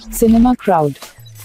Cinema Crowd.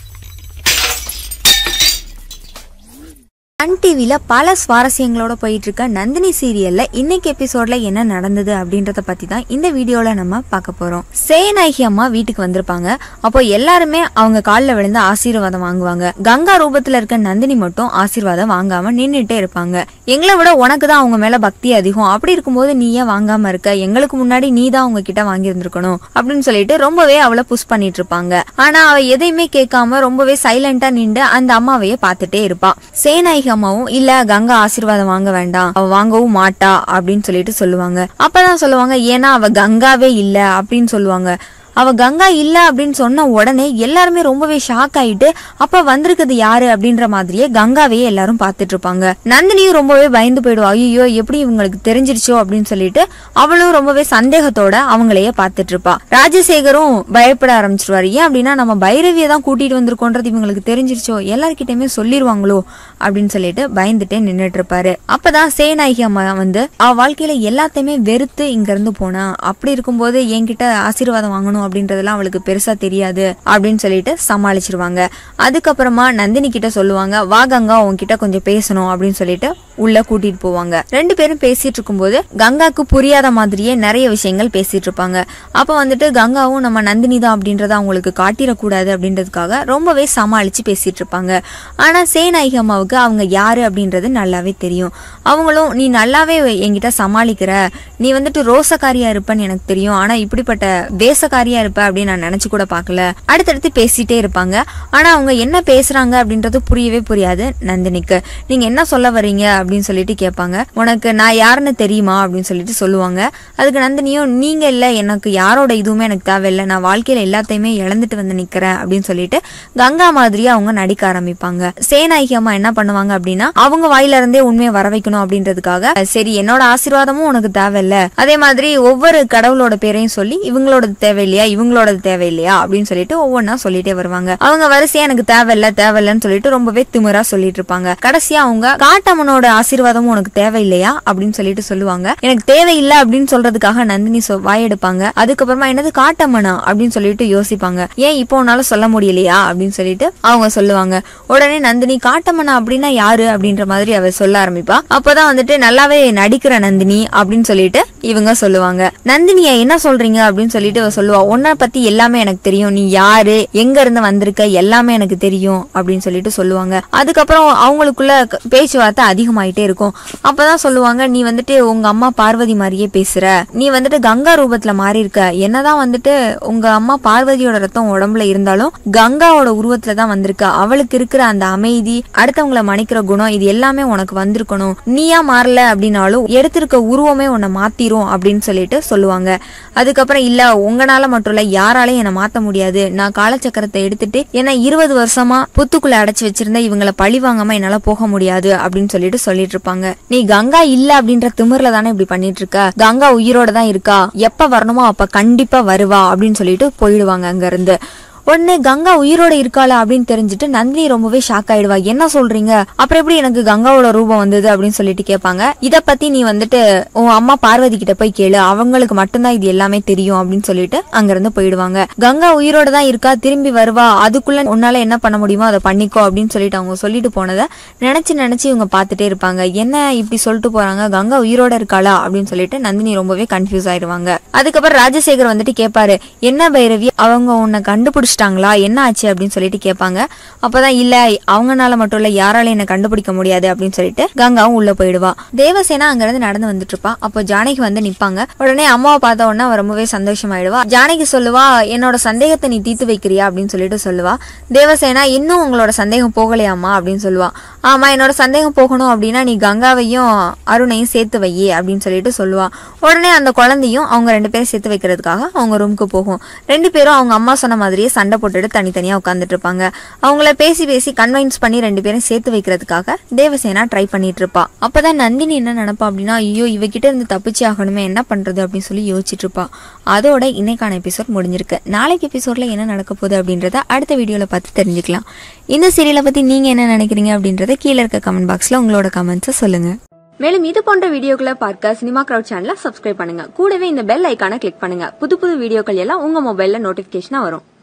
Sun டிவியில் பல சுவாரஸ்யங்களோட போயிட்டு இருக்க நந்தினி சீரியல்ல இன்னைக்கு எபிசோட்ல என்ன நடந்தது அப்படின்றத பத்தி தான் இந்த வீடியோல நம்ம பார்க்க போறோம் சேநாயகி அம்மா வீட்டுக்கு வந்திருப்பாங்க அப்போ எல்லாருமே அவங்க காலில் விழுந்து ஆசீர்வாதம் வாங்குவாங்க கங்கா ரூபத்துல இருக்க நந்தினி மட்டும் ஆசீர்வாதம் வாங்காம நின்றுட்டே இருப்பாங்க எங்களை விட உனக்கு தான் அவங்க மேல பக்தி அதிகம் அப்படி இருக்கும்போது நீ ஏன் வாங்காம இருக்க எங்களுக்கு முன்னாடி நீ தான் அவங்க கிட்ட வாங்கியிருந்திருக்கணும் அப்படின்னு சொல்லிட்டு ரொம்பவே அவளை புஷ் பண்ணிட்டு இருப்பாங்க ஆனா அவ எதையுமே கேட்காம ரொம்பவே சைலண்டா நின்று அந்த அம்மாவையே பார்த்துட்டே இருப்பா சேநாயகி அம்மாவும் இல்ல கங்கா ஆசீர்வாதம் வாங்க வேண்டாம் அவ வாங்கவும் மாட்டா அப்படின்னு சொல்லிட்டு சொல்லுவாங்க அப்பதான் சொல்லுவாங்க ஏன்னா அவ கங்காவே இல்ல அப்படின்னு சொல்லுவாங்க அவ கங்கா இல்ல அப்படின்னு சொன்ன உடனே எல்லாருமே ரொம்பவே ஷாக் ஆயிட்டு அப்ப வந்திருக்கிறது யாரு அப்படின்ற மாதிரியே கங்காவையே எல்லாரும் பார்த்துட்டு இருப்பாங்க நந்தினியும் ரொம்பவே பயந்து போயிடுவா ஐயோ எப்படி இவங்களுக்கு தெரிஞ்சிருச்சோ அப்படின்னு சொல்லிட்டு அவளும் ரொம்பவே சந்தேகத்தோட அவங்களையே பார்த்துட்டு இருப்பா ராஜசேகரும் பயப்பட ஆரம்பிச்சிருவாரு ஏன் அப்படின்னா நம்ம பைரவியை தான் கூட்டிட்டு வந்திருக்கோன்றது இவங்களுக்கு தெரிஞ்சிருச்சோ எல்லார்கிட்டயுமே சொல்லிடுவாங்களோ அப்படின்னு சொல்லிட்டு பயந்துட்டே நின்னுட்டு இருப்பாரு அப்பதான் சேநாயகி அம்மா வந்து அவ வாழ்க்கையில எல்லாத்தையுமே வெறுத்து இங்க இருந்து போனா அப்படி இருக்கும்போது என்கிட்ட ஆசீர்வாதம் வாங்கணும் அப்படின்றதெல்லாம் அவளுக்கு பெருசா தெரியாது அப்படின்னு சொல்லிட்டு சமாளிச்சிருவாங்க அதுக்கப்புறமா நந்தினி கிட்ட சொல்லுவாங்க வா கங்கா உன்கிட்ட கொஞ்சம் பேசணும் அப்படின்னு சொல்லிட்டு உள்ள கூட்டிட்டு போவாங்க ரெண்டு பேரும் பேசிட்டு இருக்கும்போது கங்காக்கு புரியாத மாதிரியே நிறைய விஷயங்கள் பேசிட்டு இருப்பாங்க அப்ப வந்துட்டு கங்காவும் நம்ம நந்தினி தான் அப்படின்றத அவங்களுக்கு காட்டிடக்கூடாது அப்படின்றதுக்காக ரொம்பவே சமாளிச்சு பேசிட்டு இருப்பாங்க ஆனா சேநாயகி அம்மாவுக்கு அவங்க யாரு அப்படின்றது நல்லாவே தெரியும் அவங்களும் நீ நல்லாவே என்கிட்ட சமாளிக்கிற நீ வந்துட்டு ரோசக்காரியா இருப்பன்னு எனக்கு தெரியும் ஆனா இப்படிப்பட்ட வேசக்காரியா இருப்ப அப்படின்னு நான் நினைச்சு கூட பார்க்கல அடுத்தடுத்து பேசிட்டே இருப்பாங்க ஆனா அவங்க என்ன பேசுறாங்க அப்படின்றது புரியவே புரியாது நந்தினிக்கு நீங்க என்ன சொல்ல வர்றீங்க அப்படின்னு சொல்லிட்டு கேட்பாங்க உனக்கு நான் யாருன்னு தெரியுமா அப்படின்னு சொல்லிட்டு சொல்லுவாங்க அதுக்கு நந்தினியும் நீங்க இல்ல எனக்கு யாரோட இதுவுமே எனக்கு தேவையில்லை நான் வாழ்க்கையில எல்லாத்தையுமே இழந்துட்டு வந்து நிக்கிறேன் அப்படின்னு சொல்லிட்டு கங்கா மாதிரியே அவங்க நடிக்க ஆரம்பிப்பாங்க சேநாயகி அம்மா என்ன பண்ணுவாங்க அப்படின்னா அவங்க வாயில இருந்தே உண்மையை வர வைக்கணும் அப்படின்றதுக்காக சரி என்னோட ஆசீர்வாதமும் உனக்கு தேவையில்ல அதே மாதிரி ஒவ்வொரு கடவுளோட பேரையும் சொல்லி இவங்களோடது தேவையில்லையா இவங்களோடது தேவையில்லையா அப்படின்னு சொல்லிட்டு ஒவ்வொன்றா சொல்லிட்டே வருவாங்க அவங்க வரிசையா எனக்கு தேவையில்ல தேவையில்லன்னு சொல்லிட்டு ரொம்பவே திமிரா சொல்லிட்டு இருப்பாங்க கடைசியா அவங்க காட்டம்மனோட ஆசீர்வாதமும் உனக்கு தேவையில்லையா அப்படின்னு சொல்லிட்டு சொல்லுவாங்க எனக்கு தேவையில்லை அப்படின்னு சொல்றதுக்காக நந்தினி சொ- வாயெடுப்பாங்க அதுக்கப்புறமா என்னது காட்டம்மனா அப்படின்னு சொல்லிட்டு யோசிப்பாங்க ஏன் இப்போ உன்னால சொல்ல முடியலையா அப்படின்னு சொல்லிட்டு அவங்க சொல்லுவாங்க உடனே நந்தினி காட்டம்மனா அப்படின்னா யாரு அப்படின்ற மாதிரி அவ சொல்ல ஆரம்பிப்பா அப்பதான் வந்துட்டு நல்லாவே நடிக்கிற நந்தினி அப்படின்னு சொல்லிட்டு இவங்க சொல்லுவாங்க நந்தினியா என்ன சொல்றீங்க அப்படின்னு சொல்லிட்டு அவ சொல்லுவா உன்னை பத்தி எல்லாமே எனக்கு தெரியும் நீ யாரு எங்க இருந்து வந்திருக்க எல்லாமே எனக்கு தெரியும் அப்படின்னு சொல்லிட்டு சொல்லுவாங்க அதுக்கப்புறம் அவங்களுக்குள்ள க- பேச்சுவார்த்தை அதிகமாயிட்டே இருக்கும் அப்பதான் சொல்லுவாங்க நீ வந்துட்டு உங்க அம்மா பார்வதி மாதிரியே பேசுற நீ வந்துட்டு கங்கா ரூபத்துல மாறி இருக்க என்னதான் வந்துட்டு உங்க அம்மா பார்வதியோட ரத்தம் உடம்புல இருந்தாலும் கங்காவோட உருவத்துல தான் வந்திருக்க அவளுக்கு இருக்கிற அந்த அமைதி அடுத்தவங்கள மன்னிக்கிற குணம் இது எல்லாமே உனக்கு வந்திருக்கணும் நீயா மாறல அப்படின்னாலும் எடுத்திருக்க உருவமே உன்னை மாத்திரும் அப்படின்னு சொல்லிட்டு சொல்லுவாங்க அதுக்கப்புறம் இல்ல உங்களால மட்டும் இல்ல யாராலையும் என்னை மாத்த முடியாது நான் காலச்சக்கரத்தை எடுத்துட்டு என்ன இருபது வருஷமா புத்துக்குள்ள அடைச்சு வச்சிருந்த இவங்கள பழி வாங்காம என்னால போக முடியாது அப்படின்னு சொல்லிட்டு சொல்லிட்டு இருப்பாங்க நீ கங்கா இல்ல அப்படின்ற திமிர்ல தானே இப்படி பண்ணிட்டு இருக்க கங்கா உயிரோட தான் இருக்கா எப்ப வரணுமோ அப்ப கண்டிப்பா வருவா அப்படின்னு சொல்லிட்டு போயிடுவாங்க அங்க இருந்து உடனே கங்கா உயிரோட இருக்காளா அப்படின்னு தெரிஞ்சுட்டு நந்தினி ரொம்பவே ஷாக் ஆயிடுவா என்ன சொல்றீங்க அப்புறம் எப்படி எனக்கு கங்காவோட ரூபம் வந்தது அப்படின்னு சொல்லிட்டு கேட்பாங்க இத பத்தி நீ வந்துட்டு உன் அம்மா பார்வதி கிட்ட போய் கேளு அவங்களுக்கு மட்டும்தான் இது எல்லாமே தெரியும் அப்படின்னு சொல்லிட்டு அங்க இருந்து போயிடுவாங்க கங்கா உயிரோட தான் இருக்கா திரும்பி வருவா அதுக்குள்ள உன்னால என்ன பண்ண முடியுமோ அதை பண்ணிக்கோ அப்படின்னு சொல்லிட்டு அவங்க சொல்லிட்டு போனதை நினைச்சு நினைச்சு இவங்க பார்த்துட்டே இருப்பாங்க என்ன இப்படி சொல்லிட்டு போறாங்க கங்கா உயிரோட இருக்காளா அப்படின்னு சொல்லிட்டு நந்தினி ரொம்பவே கன்ஃபியூஸ் ஆயிருவாங்க அதுக்கப்புறம் ராஜசேகர் வந்துட்டு கேட்பாரு என்ன பைரவி அவங்க உன்னை கண்டுபிடிச்சிட்டாங்களா என்ன ஆச்சு அப்படின்னு சொல்லிட்டு கேட்பாங்க அப்பதான் இல்ல அவங்கனால மட்டும் இல்ல யாரால என்ன கண்டுபிடிக்க முடியாது அப்படின்னு சொல்லிட்டு கங்காவும் உள்ள போயிடுவா தேவசேனா அங்க இருந்து நடந்து வந்துட்டு இருப்பா அப்போ ஜானகி வந்து நிப்பாங்க உடனே அம்மாவை பார்த்த உடனே அவ ரொம்பவே சந்தோஷமாயிடுவா ஜானகி சொல்லுவா என்னோட சந்தேகத்தை நீ தீர்த்து வைக்கிறியா அப்படின்னு சொல்லிட்டு சொல்லுவா தேவசேனா இன்னும் உங்களோட சந்தேகம் போகலையாமா அப்படின்னு சொல்லுவா ஆமா என்னோட சந்தேகம் போகணும் அப்படின்னா நீ கங்காவையும் அருணையும் சேர்த்து வை அப்படின்னு சொல்லிட்டு சொல்லுவா உடனே அந்த குழந்தையும் அவங்க ரெண்டு பேரும் சேர்த்து வைக்கிறதுக்காக அவங்க ரூமுக்கு போகும் ரெண்டு பேரும் அவங்க அம்மா சொன்ன மாதிரியே சண்டை போட்டுட்டு தனித்தனியா உட்காந்துட்டு இருப்பாங்க அவங்கள பேசி பேசி கன்வைன்ஸ் பண்ணி ரெண்டு பேரும் சேர்த்து வைக்கிறதுக்காக தேவசேனா ட்ரை பண்ணிட்டு இருப்பா அப்பதான் நந்தினி என்ன நினைப்பா அப்படின்னா ஐயோ இவகிட்ட இருந்து தப்பிச்சு ஆகணுமே என்ன பண்றது அப்படின்னு சொல்லி யோசிச்சுட்டு இருப்பா அதோட இன்னைக்கான எபிசோட் முடிஞ்சிருக்கு நாளைக்கு எபிசோட்ல என்ன நடக்க போகுது அப்படின்றத அடுத்த வீடியோல பார்த்து தெரிஞ்சுக்கலாம் இந்த சீரியலை பத்தி நீங்க என்ன நினைக்கிறீங்க அப்படின்றத கீழே இருக்க கமெண்ட் பாக்ஸ்ல உங்களோட கமெண்ட்ஸை சொல்லுங்க மேலும் இது போன்ற வீடியோக்களை பார்க்க சினிமா கிரவுட் சேனலை சப்ஸ்கிரைப் பண்ணுங்க கூடவே இந்த பெல் ஐக்கானை கிளிக் பண்ணுங்க புது புது வீடியோக்கள் எல்லாம் உங்க மொபைல்ல நோட்டிபிகேஷனா வரும்